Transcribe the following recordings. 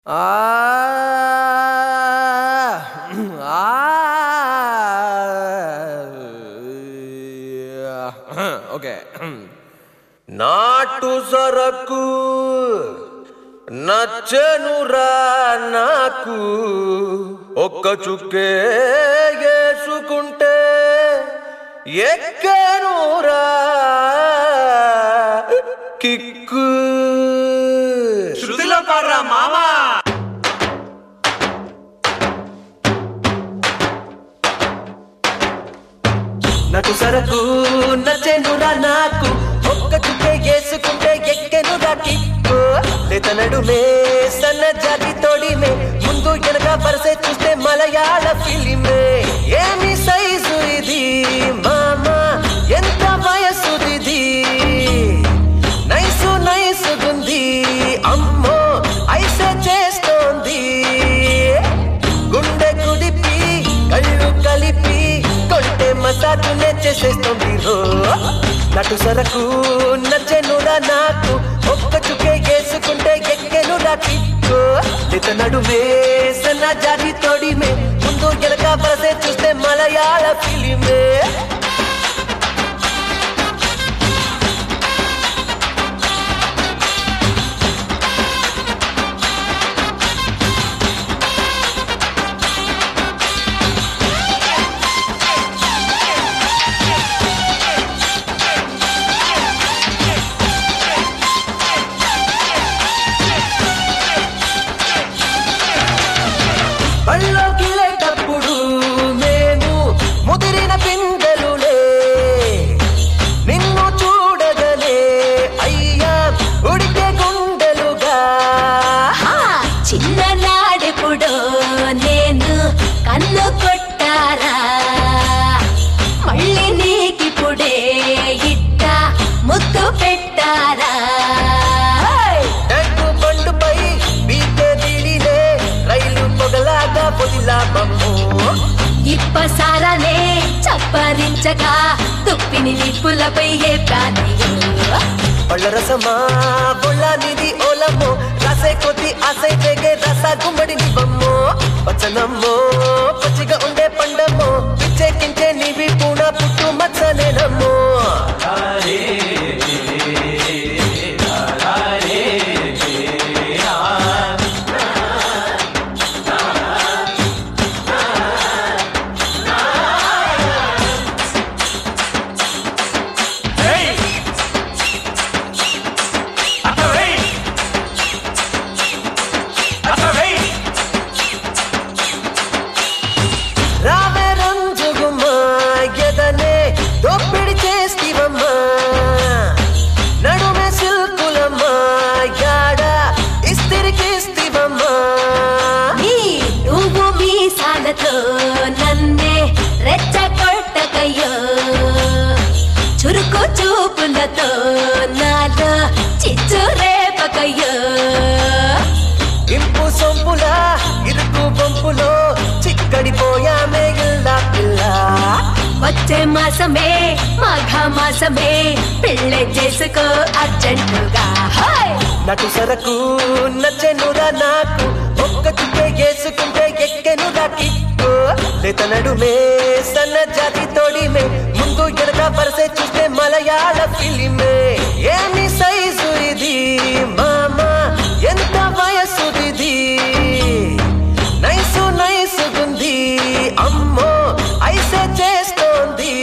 Okay నాటు సరకు నచ్చనురా నాకు ఒక్క చుక్కే వేసుకుంటే ఎక్కనురా కిక్కు శృతిలో పాడరా మామా నటు సరకు నచ్చెనురా నాకు ఒక్క చుక్కే వేసుకుంటే ఎక్కెనురా కిక్కు లేత నడుమే సన్న జాతి తోడిమే ముందు వెనక వరసే చూస్తే మలయాళ ఫిలిమే ఏమి సైజు ఇది మామా ఎంత వయసుది నైసు నైసుగుంది అమ్మో ఐసే చేస్తోంది గుండె కుదిపి కళ్ళు కలిపి కొంటే మసాజునే చేసేస్తుంది రో నటు సరకు నచ్చెనురా నాకు ఒక్క చుకే వేసుకుంటే ఎక్కెనురా కిక్కు ఇత నడుమే సన్న జాతి తోడిమే ముందు వెనక వరసే చూస్తే మలయాళ ఫిలిమే బళ్ళోకి లేటప్పుడు మేము ముదిరిన పిందెలులే నిన్ను చూడగలే అయ్యా ఉడికే గుండెలుగా ఆ చిన్ననాడెప్పుడో నేను కన్ను కొట్టారా మళ్ళీ నీకిప్పుడే ఇట్ట ముద్దు పెట్టారా ట్యాంకు బండుపై బీటే దిడిలే రైలు పొగలాగా పొదిలా బమ్ము ఇప్పసారానే చప్పరించగా తుప్పిని నిప్పులపై ఏ ప్రాణయో పళ్ళ రసమా బొళ్ళనిది ఓలమ్మో రాసే కొద్ది ఆసై తెగే రస గుమ్మడి నివ్వమ్మో పచ్చనమ్మో పచ్చిగా ఉండే పండమ్మో పిచ్చెక్కించే నీవి పూణ పుట్టు మచ్చనేనమ్మో రావే రంజుగుమ్మా ఎదనే దోపిడి చేస్తివమ్మా నడుమే సిల్కులమ్మా యాడ ఇస్తిరికిస్తివమ్మా నీ నువ్వు మీసాలతో నన్నే రెచ్చగొట్టకయ్యో చురుకు చూపులతో నాలో చిచ్చు రేపకయ్యో ఇంపు సొంపులా ఇరుకు బొంపులో చిక్కడిపోయామే ఇల్లా పిల్ల వచ్చే మాసమే మాఘ మాసమే పెళ్ళి చేసుకో అర్జెంటుగా హాయ్ నటు సరకు నచ్చెనురా నాకు ఒక్క చుక్కే వేసుకుంటే ఎక్కెనురా కిక్కు లేత నడుమే సన్న జాతి తోడిమే ముందు వెనక వరసే చూస్తే మలయాళ ఫిలిమే ఏమి సైజు ఇది మామా ఎంత వయసుది నైసు నైసుగుంది అమ్మో ఐసే చేస్తోంది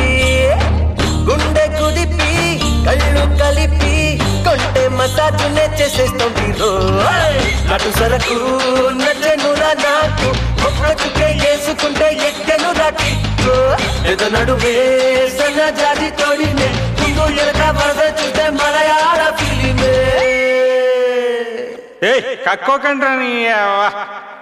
గుండె కుదిపి కళ్ళు కలిపి కొంటే మసాజునే చేసేస్తుంది రో అటు సరకు నచ్చనురా నాకు ఒక్క చుక్కే వేసుకుంటే ఎక్కనురా కిక్కు ఏదో నడువే సన్న జాతి తోడినే ముందు ఎనక వరద చూస్తే మలయాళ ఫిలిమే ఏయ్ కక్కోకండ్రా నీ అవ్వ.